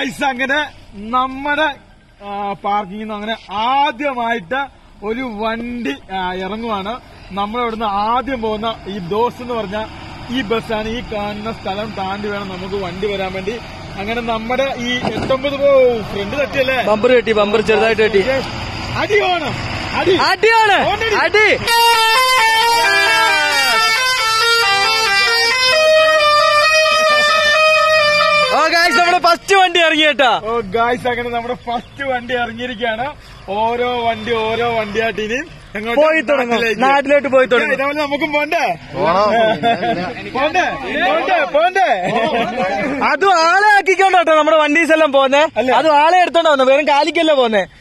Guys അങ്ങനെ നമ്മുടെ പാർക്കിങ്ങിൽ നിന്ന് അങ്ങനെ ആദ്യമായിട്ട് ഒരു വണ്ടി ആ, ഇറങ്ങുവാണ് നമ്മളിവിടുന്ന് ആദ്യം പോകുന്ന ഈ ദോസ് എന്ന് പറഞ്ഞ ഈ ബസ്സാണ് ഈ കാണുന്ന സ്ഥലം താണ്ടി വേണം നമുക്ക് വണ്ടി വരാൻ വേണ്ടി അങ്ങനെ നമ്മുടെ ഈ എട്ടൊമ്പത് പോ ഫ്രണ്ട് തട്ടിയല്ലേ ബമ്പർ കെട്ടി ബമ്പർ ചെറുതായിട്ട് കെട്ടി അടി വേണം അടി അടിയാണ് അടി ഓ ഗായ്സ് നമ്മുടെ ഫസ്റ്റ് വണ്ടി ഇറങ്ങി കേട്ടാ ഓ ഗായ്സ് അങ്ങനെ നമ്മുടെ ഫസ്റ്റ് വണ്ടി ഇറങ്ങിയിരിക്കുകയാണ് ഓരോ വണ്ടി ഓരോ വണ്ടിയായിട്ട് ഇനി എങ്ങോട്ട്? പോയി തുടങ്ങും നാട്ടിലേക്ക്. നാട്ടിലോട്ട് പോയി തുടങ്ങും ഇതേപോലെ നമുക്കും പോണ്ടേ പോണ്ടേ പോണ്ടേ പോണ്ടേ അതും ആളെ ആക്കിക്കൊണ്ടോ നമ്മുടെ വണ്ടീസ് എല്ലാം പോന്നെ അതും ആളെ എടുത്തോണ്ടാ വന്നെ വെറും കാലിക്കല്ല പോന്നെ